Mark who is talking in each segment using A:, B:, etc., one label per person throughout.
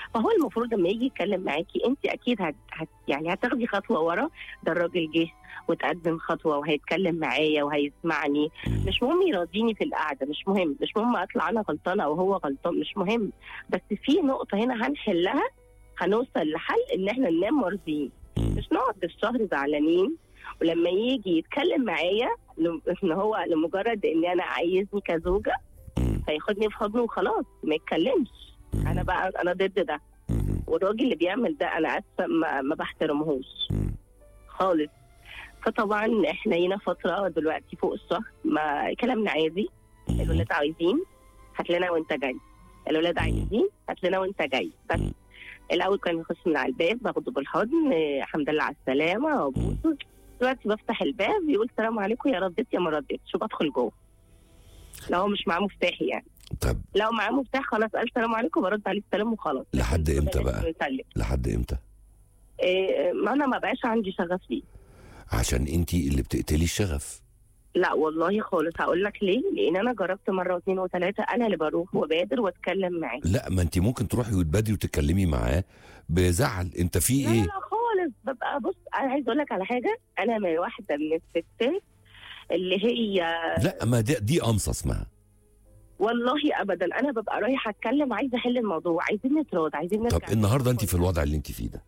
A: فهو المفروض لما يجي يتكلم معاكي انت اكيد هت... هت... يعني هتاخدي خطوه ورا ده الراجل جه وتقدم خطوه وهيتكلم معايا وهيسمعني مش مهم يراضيني في القعده مش مهم مش مهم اطلع انا غلطانه او هو غلطان مش مهم بس في نقطه هنا هنحلها هنوصل لحل ان احنا ننام مرضيين مش نقعد بالشهر زعلانين ولما يجي يتكلم معايا لم- ان هو لمجرد ان انا عايزني كزوجه فياخدني في حضنه وخلاص ما يتكلمش انا بقى انا ضد ده والراجل اللي بيعمل ده انا اسفه ما, ما بحترمهوش خالص فطبعا احنا هنا فتره دلوقتي فوق الشهر ما كلامنا عادي الولاد عايزين هات لنا وانت جاي الولاد عايزين هات لنا وانت جاي بس الاول كان يخش من على الباب باخده بالحضن إيه، الحمد لله على السلامه وابوسه دلوقتي بفتح الباب يقول السلام عليكم يا رديت يا ما رديتش وبدخل جوه لو هو مش معاه مفتاح يعني
B: طب
A: لو معاه مفتاح خلاص قال السلام عليكم برد عليه السلام وخلاص
B: لحد امتى بقى؟
A: يسلم.
B: لحد امتى
A: إيه ما انا ما بقاش عندي شغف ليه
B: عشان انت اللي بتقتلي الشغف
A: لا والله خالص هقول لك ليه لان انا جربت مره واثنين وثلاثه انا اللي بروح وبادر واتكلم معاه
B: لا ما انت ممكن تروحي وتبادري وتتكلمي معاه بزعل انت في
A: لا
B: ايه
A: لا خالص ببقى بص انا عايز اقول لك على حاجه انا من واحده من الستات اللي هي
B: لا ما دي, دي قمصه اسمها
A: والله ابدا انا ببقى رايحه اتكلم عايزه احل الموضوع عايزين نتراضى عايزين نرجع
B: طب النهارده انت في الوضع اللي انت فيه ده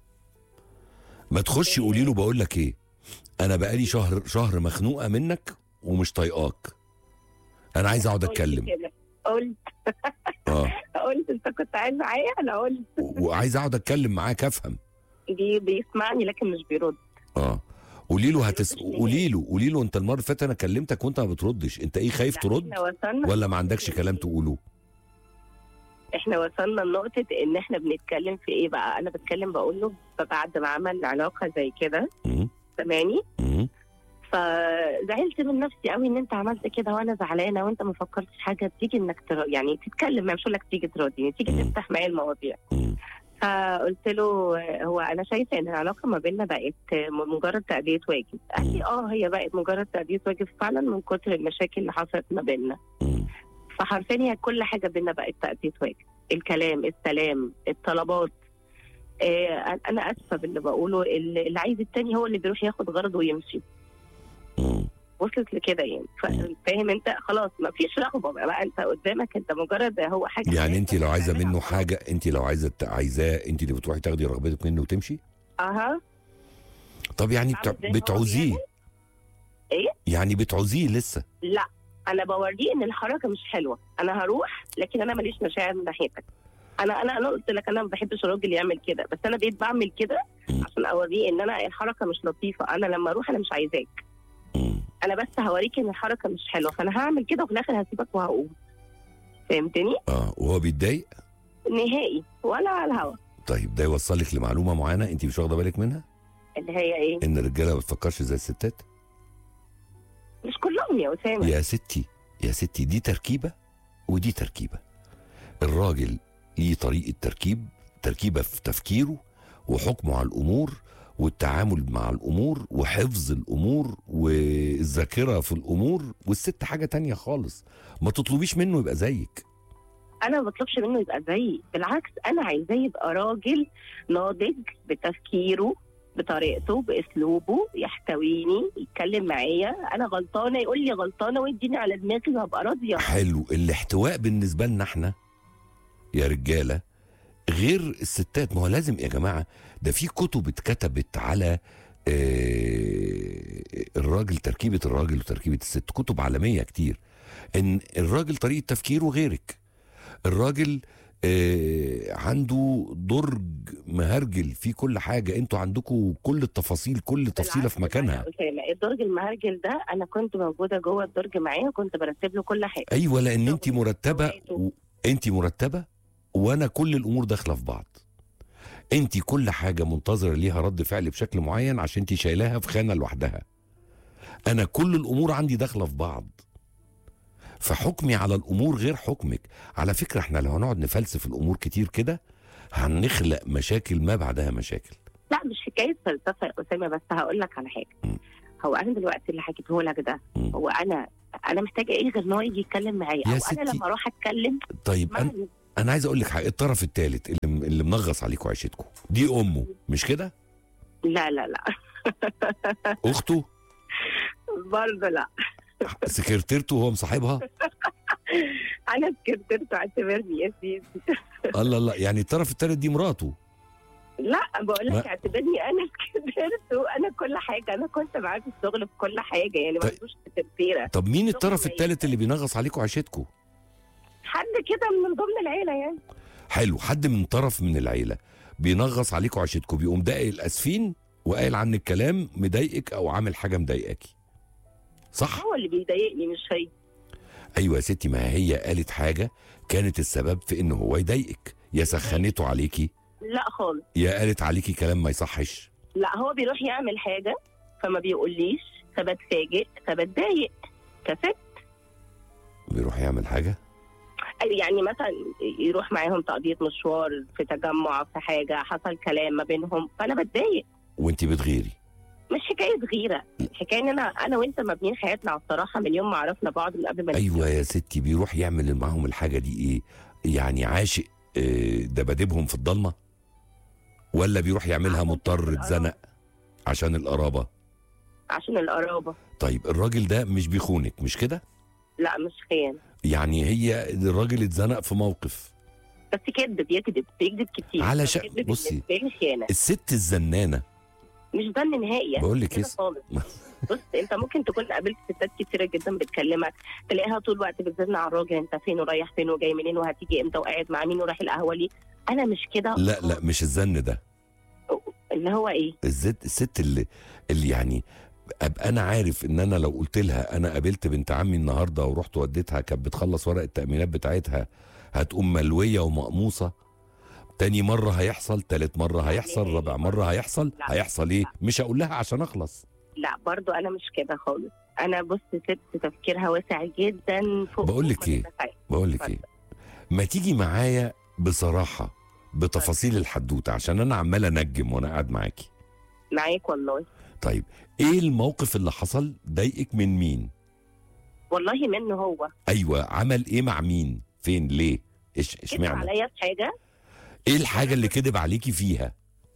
B: ما تخشي قولي له بقول لك ايه انا بقالي شهر شهر مخنوقه منك ومش طايقاك انا عايز اقعد
A: قلت
B: اتكلم
A: كده. قلت
B: اه
A: قلت انت كنت عايز معايا انا قلت
B: و- وعايز اقعد اتكلم معاك افهم
A: بي بيسمعني لكن مش بيرد
B: اه قولي له هتس قولي له قولي له انت المره اللي فاتت انا كلمتك وانت ما بتردش انت ايه خايف
A: لا،
B: ترد
A: احنا وصلنا
B: ولا ما عندكش كلام تقوله
A: احنا وصلنا لنقطة ان احنا بنتكلم في ايه بقى انا بتكلم بقول له بعد ما عمل علاقة زي كده
B: مم.
A: سامعني
B: مم.
A: فزعلت من نفسي قوي ان انت عملت كده وانا زعلانة وانت ما فكرتش حاجة تيجي انك تر... يعني تتكلم مش هقول لك تيجي تراضيني تيجي
B: مم.
A: تفتح معايا المواضيع
B: مم.
A: فقلت له هو انا شايفه ان العلاقه ما بيننا بقت مجرد تاديه واجب قال لي اه هي بقت مجرد تاديه واجب فعلا من كتر المشاكل اللي حصلت ما بيننا
B: مم.
A: فحرفيا هي كل حاجه بينا بقت تاديه واجب الكلام السلام الطلبات آه انا اسفه باللي بقوله اللي اللي عايز التاني هو اللي بيروح ياخد غرضه ويمشي
B: مم.
A: وصلت لكده يعني ف- فاهم انت خلاص ما فيش رغبه بقى انت قدامك انت مجرد هو حاجه
B: يعني انت لو عايزه
A: بتعملها
B: منه
A: خلاص.
B: حاجه انت لو عايزه ت- عايزاه انت اللي بتروحي تاخدي رغبتك منه وتمشي
A: اها
B: طب يعني
A: عامل
B: بتع...
A: زي ما هو
B: بتعوزيه
A: بيعمل. ايه
B: يعني بتعوزيه لسه
A: لا انا بوريه ان الحركه مش حلوه انا هروح لكن انا ماليش مشاعر من ناحيتك انا انا انا قلت لك انا ما بحبش الراجل يعمل كده بس انا بقيت بعمل كده عشان اوريه ان انا الحركه مش لطيفه انا لما اروح انا مش عايزاك
B: مم.
A: انا بس هوريك ان الحركه مش حلوه فانا هعمل كده وفي الاخر هسيبك وهقوم فهمتني
B: اه وهو بيتضايق
A: نهائي ولا على الهوا
B: طيب ده يوصلك لمعلومه معينه انت مش واخده بالك منها
A: اللي هي ايه
B: ان الرجاله ما بتفكرش زي الستات
A: مش كلهم يا اسامه
B: يا ستي يا ستي دي تركيبه ودي تركيبه الراجل ليه طريقه تركيب تركيبه في تفكيره وحكمه على الامور والتعامل مع الامور وحفظ الامور والذاكره في الامور والست حاجه تانية خالص ما تطلبيش منه يبقى زيك
A: انا ما بطلبش منه يبقى زيي بالعكس انا عايزاه يبقى راجل ناضج بتفكيره بطريقته باسلوبه يحتويني يتكلم معايا انا غلطانه يقول لي غلطانه ويديني على دماغي وهبقى راضيه
B: حلو الاحتواء بالنسبه لنا احنا يا رجاله غير الستات ما هو لازم يا جماعه ده في كتب اتكتبت على آه، الراجل تركيبه الراجل وتركيبه الست كتب عالميه كتير ان الراجل طريقه تفكيره غيرك الراجل آه، عنده درج مهرجل فيه كل حاجه انتوا عندكم كل التفاصيل كل تفصيله في
A: بالعكس
B: مكانها
A: بقى يا أسامة، الدرج المهرجل ده انا كنت موجوده جوه الدرج معاه وكنت برتب له كل حاجه
B: ايوه لان انت
A: شغله،
B: مرتبه
A: هوايته.
B: و... انت مرتبه وانا كل الامور داخله في بعض انت كل حاجه منتظره ليها رد فعل بشكل معين عشان انت شايلاها في خانه لوحدها انا كل الامور عندي داخله في بعض فحكمي على الامور غير حكمك على فكره احنا لو هنقعد نفلسف الامور كتير كده هنخلق مشاكل ما بعدها مشاكل
A: لا مش حكايه فلسفه يا اسامه بس هقول لك على حاجه
B: مم.
A: هو انا دلوقتي اللي حكيته لك ده
B: مم.
A: هو انا انا محتاجه ايه غير ان هو يجي يتكلم معايا
B: يا
A: او
B: ستي.
A: انا لما اروح اتكلم
B: طيب
A: مع
B: أنا انا عايز اقول لك حاجه الطرف الثالث اللي اللي منغص عليكم عيشتكم دي امه مش كده
A: لا لا لا
B: اخته
A: برضه لا
B: سكرتيرته وهو مصاحبها
A: انا سكرتيرته اعتبرني يا سيدي
B: الله الله يعني الطرف الثالث دي مراته
A: لا بقول لك
B: لا.
A: اعتبرني انا سكرتيرته انا كل حاجه انا كنت معاه في الشغل في كل حاجه يعني ما
B: طيب.
A: فيهوش سكرتيره
B: طب مين الطرف
A: شغل
B: الثالث اللي بينغص عليكم عيشتكم
A: حد كده من ضمن العيله يعني
B: حلو حد من طرف من العيله بينغص عليكم عيشتكم بيقوم داقي الاسفين وقايل عنك كلام مضايقك او عامل حاجه مضايقاكي صح
A: هو اللي بيضايقني مش هي
B: ايوه يا ستي ما هي قالت حاجه كانت السبب في ان هو يضايقك يا سخنته عليكي
A: لا خالص
B: يا قالت عليكي كلام ما يصحش
A: لا هو بيروح يعمل حاجه فما بيقوليش فبتفاجئ فبتضايق كست
B: بيروح يعمل حاجه
A: يعني مثلا يروح معاهم تقضية مشوار في تجمع في حاجة حصل كلام ما بينهم فأنا بتضايق
B: وانت بتغيري
A: مش حكاية غيرة حكاية إن أنا أنا وأنت مابنين حياتنا على الصراحة من يوم ما عرفنا بعض من قبل ما
B: ايوه يا ستي بيروح يعمل معاهم الحاجه دي ايه يعني عاشق آه، دبادبهم في الضلمه ولا بيروح يعملها مضطر اتزنق عشان القرابه
A: عشان القرابة
B: طيب الراجل ده مش بيخونك مش كده
A: لا مش خيان
B: يعني هي الراجل اتزنق في موقف
A: بس كذب بيكذب بيكذب كتير
B: علشان-
A: فالكذب
B: بصي.
A: بالنسبة لي خيانة
B: الست الزنانه
A: مش ده النهائي يعني
B: بقول لك
A: كده
B: ايه
A: خالص بص انت ممكن تكون قابلت ستات كتيره جدا بتكلمك تلاقيها طول الوقت بتزن على الراجل انت فين ورايح فين وجاي منين وهتيجي امتى وقاعد مع مين ورايح القهوه ليه انا مش كده
B: لا لا مش الزن ده
A: اللي هو ايه
B: الست الست اللي اللي يعني ابقى انا عارف ان انا لو قلت لها انا قابلت بنت عمي النهارده ورحت وديتها كانت بتخلص ورق التامينات بتاعتها هتقوم ملويه ومقموصه تاني مرة هيحصل تالت مرة هيحصل
A: لا،
B: رابع مرة هيحصل
A: لا.
B: هيحصل ايه مش هقول لها عشان اخلص
A: لا برضو انا مش كده خالص انا بص ست تفكيرها واسع جدا فوق
B: بقول لك
A: فوق ما
B: إيه؟
A: تتخيل.
B: بقول لك ايه ما تيجي معايا بصراحة بتفاصيل الحدوتة عشان انا عمال انجم وانا قاعد معاكي
A: معاك والله
B: طيب ايه الموقف اللي حصل ضايقك من مين
A: والله منه هو
B: ايوه عمل ايه مع مين فين ليه ايش
A: كذب
B: اشمعنى
A: عليا في حاجه
B: ايه الحاجه اللي كذب عليكي فيها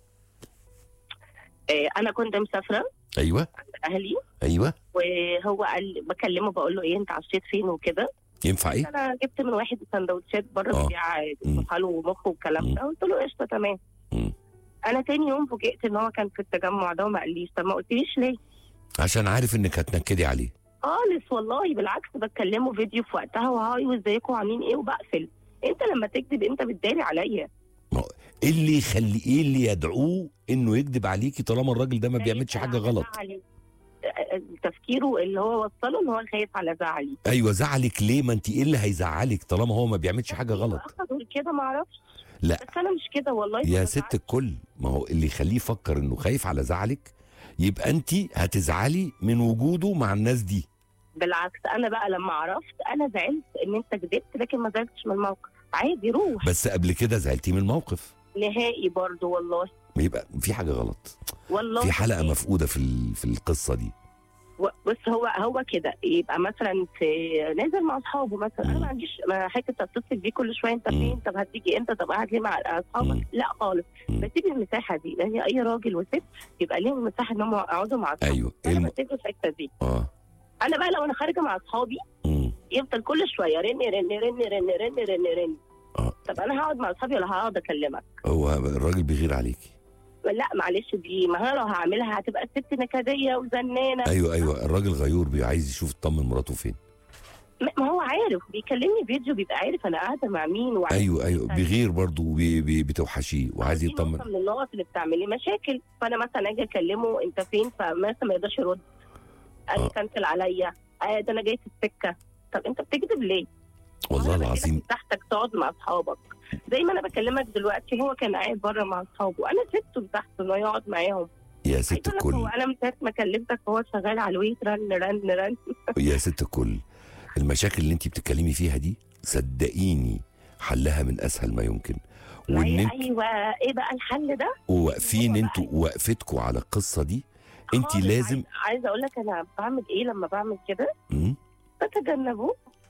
A: آه، انا كنت مسافره
B: ايوه
A: عند اهلي
B: ايوه
A: وهو قال بكلمه بقول له ايه انت عشيت فين وكده
B: ينفع ايه
A: انا جبت من واحد سندوتشات بره
B: آه.
A: بيبيع
B: مم.
A: طحال ومخ والكلام ده قلت له قشطه تمام
B: مم.
A: انا تاني يوم فوجئت ان هو كان في التجمع ده وما قاليش طب ما قلتليش ليه
B: عشان عارف انك هتنكدي عليه
A: خالص والله بالعكس بتكلمه فيديو في وقتها وهاي وازيكم عاملين ايه وبقفل انت لما تكذب انت بتداري عليا
B: ايه اللي يخلي ايه اللي يدعوه انه يكذب عليكي طالما الراجل ده ما بيعملش
A: خايف
B: حاجه
A: على
B: غلط
A: زعلي. آه، تفكيره اللي هو وصله ان هو خايف على زعلي
B: ايوه زعلك ليه ما انت ايه اللي هيزعلك طالما هو ما بيعملش حاجه غلط
A: اخدوا كده ما اعرفش
B: لا.
A: بس انا مش كده والله
B: يا
A: ما
B: ست
A: بزعلش.
B: الكل ما هو اللي يخليه يفكر انه خايف على زعلك يبقى انت هتزعلي من وجوده مع الناس دي
A: بالعكس انا بقى لما عرفت انا زعلت ان انت كذبت لكن ما زعلتش من الموقف عادي روح
B: بس قبل كده زعلتي من الموقف
A: نهائي برضو والله
B: يبقى في حاجه غلط
A: والله
B: في حلقه مفقوده في ال- في القصه دي
A: و- بص هو هو كده يبقى مثلا في نازل مع اصحابه مثلا انا
B: مم.
A: ما عنديش ما حته اتصل بيه كل شويه انت
B: مم.
A: فين طب هتيجي امتى طب قاعد ليه مع
B: مم.
A: اصحابك لا خالص
B: مم.
A: بسيب المساحه دي لان اي راجل وست يبقى ليهم المساحه ان هم يقعدوا مع اصحابهم
B: ايوه ايه
A: انا
B: الم...
A: بسيب الحته دي
B: اه
A: انا بقى لو انا خارجه مع اصحابي
B: مم.
A: يفضل كل شويه رن رن رن رن رن رن رن
B: آه.
A: طب انا هقعد مع اصحابي ولا هقعد اكلمك
B: هو الراجل بيغير عليكي
A: لا معلش دي ما انا لو هعملها هتبقى الست نكديه وزنانه
B: ايوه ايوه الراجل غيور بي عايز يشوف يطمن مراته فين
A: ما ما هو عارف بيكلمني فيديو بيبقى عارف انا قاعده مع مين وعارف
B: ايوه ايوه بيغير برضه وبي- بي- بتوحشيه وعايز
A: دي
B: يطمن
A: نقطة من النقط اللي بتعمل لي مشاكل فانا مثلا اجي اكلمه انت فين فمثلا ما يقدرش يرد قال لي
B: آه.
A: كنسل عليا آه ده انا جاي في السكه طب انت بتكذب ليه؟
B: والله
A: أنا
B: العظيم
A: بديلك مساحتك تقعد مع اصحابك زي ما انا بكلمك دلوقتي هو كان قاعد بره مع اصحابه انا سبته مساحته انه يقعد معاهم
B: يا
A: عايزة
B: ست
A: أقول لك هو
B: الكل
A: انا من ساعه ما كلمتك هو شغال على الويت رن رن رن
B: يا ست الكل المشاكل اللي انت بتتكلمي فيها دي صدقيني حلها من اسهل ما يمكن وان انت
A: ايوه ايه بقى الحل ده؟
B: واقفين
A: هو بقى
B: انتوا وقفتكوا على القصه دي انت
A: خالص.
B: لازم
A: عايز- عايزه اقول لك انا بعمل ايه لما بعمل كده
B: مم؟
A: بتجنبه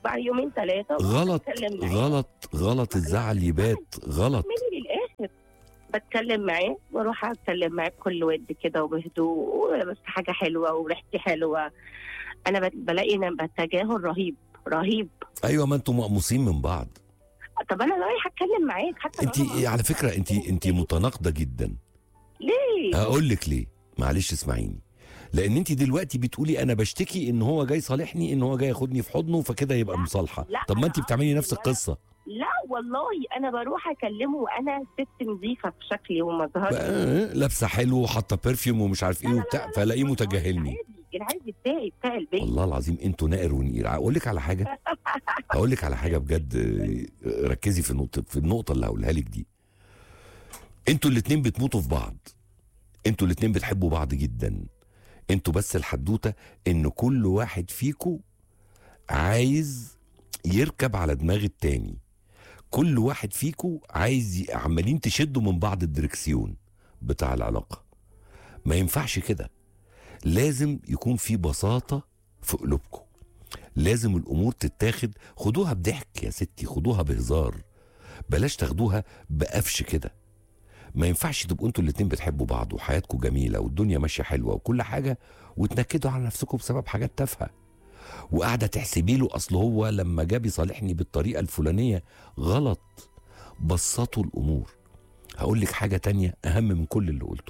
A: بعد يومين ثلاثه
B: غلط
A: بتكلم معاه
B: غلط غلط الزعل يبات غلط
A: مني للاخر بتكلم معاه واروح اتكلم معاه بكل ود كده وبهدوء بس حاجه حلوه وريحتي حلوه انا بت- بلاقي ان تجاهل رهيب رهيب
B: ايوه ما انتوا مقموصين من بعض
A: طب انا رايح اتكلم معاك حتى لو
B: انت
A: أنا ما-
B: على فكره انت انت متناقضه جدا
A: ليه؟
B: هقول لك ليه معلش اسمعيني لان انت دلوقتي بتقولي انا بشتكي ان هو جاي صالحني ان هو جاي ياخدني في حضنه فكده يبقى
A: لا،
B: مصالحه
A: لا،
B: طب ما
A: أنا
B: انت بتعملي نفس
A: قصدي
B: القصه
A: لا والله انا بروح اكلمه وانا ست نظيفه في شكلي ومظهري
B: بقى لابسه حلو وحاطه برفيوم ومش عارف ايه
A: لا، لا،
B: وبتاع
A: لا، لا،
B: فلاقيه
A: والله
B: متجاهلني
A: العادي العادي بتاعي بتاع البيت
B: والله العظيم انتوا نائر ونقير اقول لك على حاجه اقول لك على حاجه بجد آه، ركزي في النقطه في النقطه اللي هقولها لك دي انتوا الاتنين بتموتوا في بعض انتوا الاتنين بتحبوا بعض جدا انتوا بس الحدوته ان كل واحد فيكو عايز يركب على دماغ التاني كل واحد فيكو عايز ي- عمالين تشدوا من بعض الدركسيون بتاع العلاقه ما ينفعش كده لازم يكون في بساطه في قلوبكم لازم الامور تتاخد خدوها بضحك يا ستي خدوها بهزار بلاش تاخدوها بقفش كده ما ينفعش تبقوا انتوا الاتنين بتحبوا بعض وحياتكم جميله والدنيا ماشيه حلوه وكل حاجه وتنكدوا على نفسكم بسبب حاجات تافهه وقاعده تحسبي له اصل هو لما جاب يصالحني بالطريقه الفلانيه غلط بسطوا الامور هقول لك حاجه تانية اهم من كل اللي قلته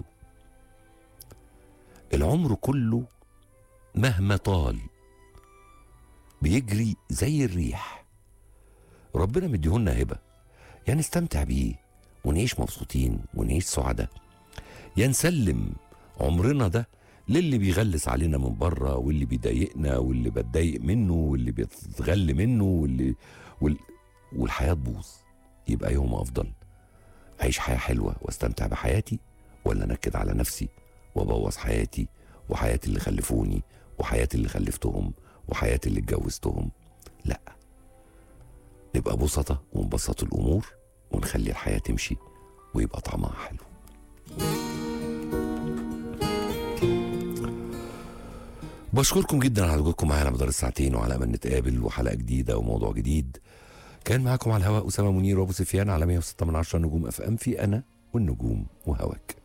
B: العمر كله مهما طال بيجري زي الريح ربنا مديهولنا هبه يا نستمتع بيه ونعيش مبسوطين ونعيش سعداء يا نسلم عمرنا ده للي بيغلس علينا من بره واللي بيضايقنا واللي بتضايق منه واللي بيتغل منه واللي وال... والحياه تبوظ يبقى يوم افضل اعيش حياه حلوه واستمتع بحياتي ولا انكد على نفسي وابوظ حياتي وحياه اللي خلفوني وحياه اللي خلفتهم وحياه اللي اتجوزتهم لا نبقى بسطة ونبسط الامور ونخلي الحياه تمشي ويبقى طعمها حلو بشكركم جدا على وجودكم معانا مدار الساعتين وعلى امل نتقابل وحلقه جديده وموضوع جديد كان معاكم على الهواء اسامه منير وابو سفيان على 106 من 10 نجوم اف ام في انا والنجوم وهواك